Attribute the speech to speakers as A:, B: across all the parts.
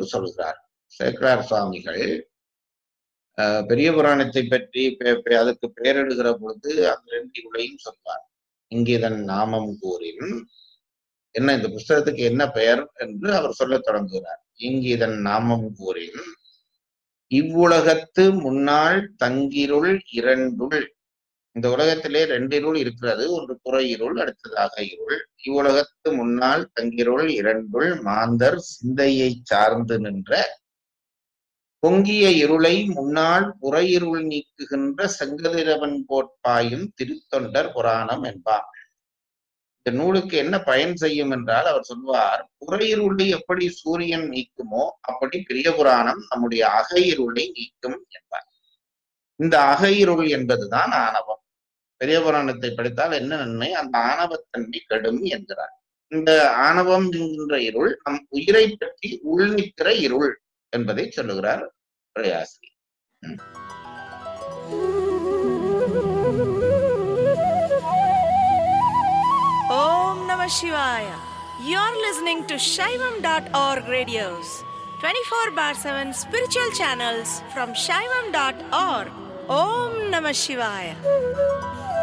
A: என்று சொல்கிறார் சேக்கரார் சுவாமிகள் அஹ், பெரிய புராணத்தை பற்றி பெ- பெ- அதுக்கு பெயரிடுகிற பொழுது அந்த ரெண்டு இருளையும் சொல்வார் இங்கிதன் நாமம் கூறின் என்ன இந்த புஸ்தகத்துக்கு என்ன பெயர் என்று அவர் சொல்லத் தொடங்குகிறார் இங்கிதன் நாமம் கூறின் இவ்வுலகத்து முன்னாள் தங்கிருள் இரண்டுள் இந்த உலகத்திலே ரெண்டு இருள் இருக்கிறது ஒன்று புற இருள் அடுத்ததாக இருள் இவ்வுலகத்து முன்னால் தங்கிருள் இரண்டுள் மாந்தர் சிந்தையை சார்ந்து நின்ற பொங்கிய இருளை முன்னால் புற இருள் நீக்குகின்ற செங்கதிரவன் போட்பாயும் திருத்தொண்டர் புராணம் என்பார் இந்த நூலுக்கு என்ன பயன் செய்யும் என்றால் அவர் சொல்வார் புற இருளை எப்படி சூரியன் நீக்குமோ அப்படி பெரிய புராணம் நம்முடைய அக இருளை நீக்கும் என்பார் இந்த அக இருள் என்பதுதான் ஆணவம் பெரிய புராணத்தை படித்தால் என்ன நன்மை அந்த ஆணவத்தன்மை கெடும் என்கிறார் இந்த ஆணவம் என்கின்ற இருள் நம் உயிரை பற்றி உள்நிற்கிற இருள் என்பதை சொல்லுகிறார் பிரயாசி
B: Om Namah Shivaya. You're listening to Shaivam.org radios, 24 bar 7 spiritual channels from Shaivam.org. Om Namah Shivaya.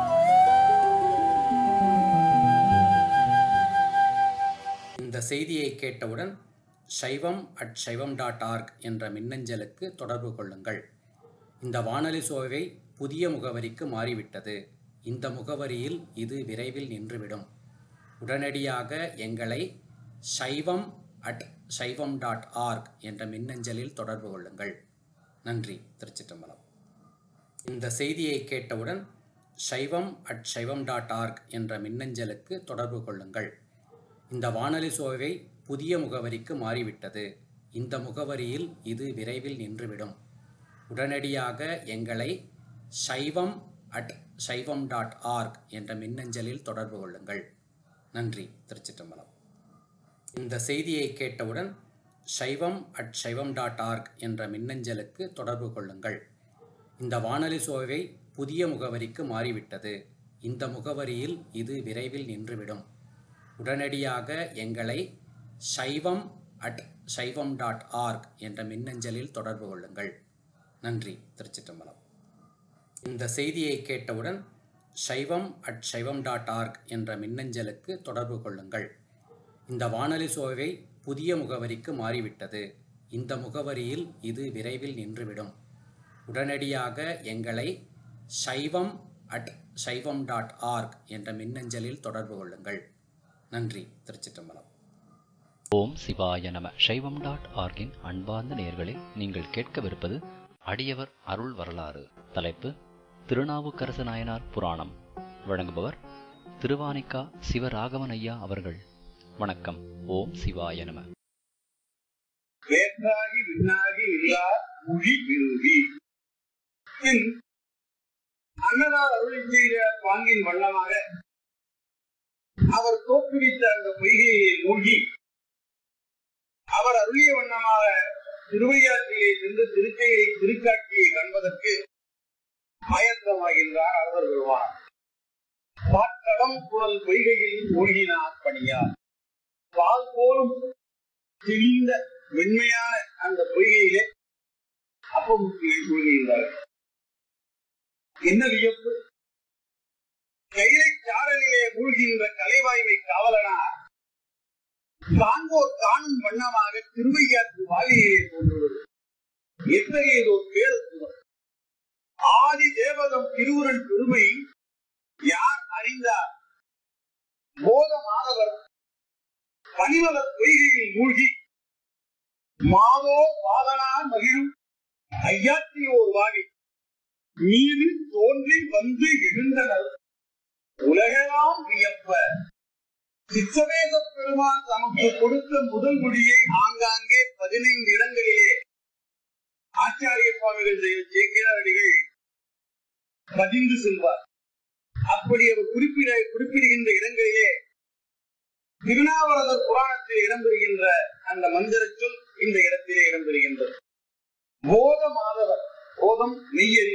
C: இந்த செய்தியை கேட்டவுடன் சைவம் அட் சைவம் டாட் ஆர்க் என்ற மின்னஞ்சலுக்கு தொடர்பு கொள்ளுங்கள் இந்த வானொலி சோவை புதிய முகவரிக்கு மாறிவிட்டது இந்த முகவரியில் இது விரைவில் நின்றுவிடும் உடனடியாக எங்களை சைவம் அட் சைவம் டாட் ஆர்க் என்ற மின்னஞ்சலில் தொடர்பு கொள்ளுங்கள் நன்றி திருச்சிற்றம்பலம் இந்த செய்தியை கேட்டவுடன் சைவம் அட் சைவம் டாட் ஆர்க் என்ற மின்னஞ்சலுக்கு தொடர்பு கொள்ளுங்கள் இந்த வானொலி சோவை புதிய முகவரிக்கு மாறிவிட்டது இந்த முகவரியில் இது விரைவில் நின்றுவிடும் உடனடியாக எங்களை சைவம் அட் சைவம் டாட் ஆர்க் என்ற மின்னஞ்சலில் தொடர்பு கொள்ளுங்கள் நன்றி திருச்சிற்றம்பலம் இந்த செய்தியை கேட்டவுடன் சைவம் அட் சைவம் டாட் ஆர்க் என்ற மின்னஞ்சலுக்கு தொடர்பு கொள்ளுங்கள் இந்த வானொலி சோவை புதிய முகவரிக்கு மாறிவிட்டது இந்த முகவரியில் இது விரைவில் நின்றுவிடும் உடனடியாக எங்களை சைவம் அட் சைவம் டாட் ஆர்க் என்ற மின்னஞ்சலில் தொடர்பு கொள்ளுங்கள் நன்றி திருச்சிற்றம்பலம் இந்த செய்தியை கேட்டவுடன் சைவம் அட் சைவம் டாட் ஆர்க் என்ற மின்னஞ்சலுக்கு தொடர்பு கொள்ளுங்கள் இந்த வானொலி சோவை புதிய முகவரிக்கு மாறிவிட்டது இந்த முகவரியில் இது விரைவில் நின்றுவிடும் உடனடியாக எங்களை சைவம் அட் சைவம் டாட் ஆர்க் என்ற மின்னஞ்சலில் தொடர்பு கொள்ளுங்கள் நன்றி திருச்சிற்றம்பலம்
D: ஓம் சிவாய நம சைவம் டாட் ஆர்கின் அன்பார்ந்த நேயர்களே நீங்கள் கேட்கவிருப்பது அடியவர் அருள் வரலாறு தலைப்பு திருநாவுக்கரசு நாயனார் புராணம் வழங்குபவர் திருவானிக்கா சிவராகவன் ஐயா அவர்கள் வணக்கம் ஓம் சிவாய நம
E: வேற்றாகி விண்ணாகி இல்லா மொழி விரும்பி பின் அன்னதார் அருளி செய்த பாங்கின் வண்ணமாக அவர் தோற்றுவித்த அந்த பொய்கையை மூழ்கி அவர் அருளிய வண்ணமாக திருவையாற்றிலே சென்று திருக்கையை திருக்காட்சியை காண்பதற்கு ஆயத்தமாகின்றார் அவர் பெறுவார் பாட்டடம் குழல் பொய்கையில் மூழ்கினார் பணியார் பால் போலும் தெளிந்த மென்மையான அந்த பொய்கையிலே அப்பமுத்தியை மூழ்கின்றார்கள் என்ன வியப்பு கைலை சாரலிலே மூழ்கின்ற கலைவாய்மை காவலனார் காண்போர் காணும் வண்ணமாக திருவையாற்று வாலியிலே தோன்றுவது எத்தகையதோ பேரத்துவம் ஆதி தேவதம் திருவுருள் பெருமை யார் அறிந்தார் போத மாணவர் பனிமல பொய்கையில் மூழ்கி மாதோ வாதனா மகிழும் ஐயாத்தியோர் வாவி மீது தோன்றி வந்து எழுந்தனர் உலகெல்லாம் வியப்ப சித்தவேத பெருமான் தமக்கு கொடுத்த முதல் மொழியை ஆங்காங்கே பதினைந்து இடங்களிலே ஆச்சாரிய சுவாமிகள் சேக்கிராடிகள் பதிந்து செல்வார் அப்படி அவர் குறிப்பிட குறிப்பிடுகின்ற இடங்களிலே திருநாவரதர் புராணத்தில் இடம்பெறுகின்ற அந்த மந்திர சொல் இந்த இடத்திலே இடம்பெறுகின்றது போத மாதவர் போதம் மெய்யறி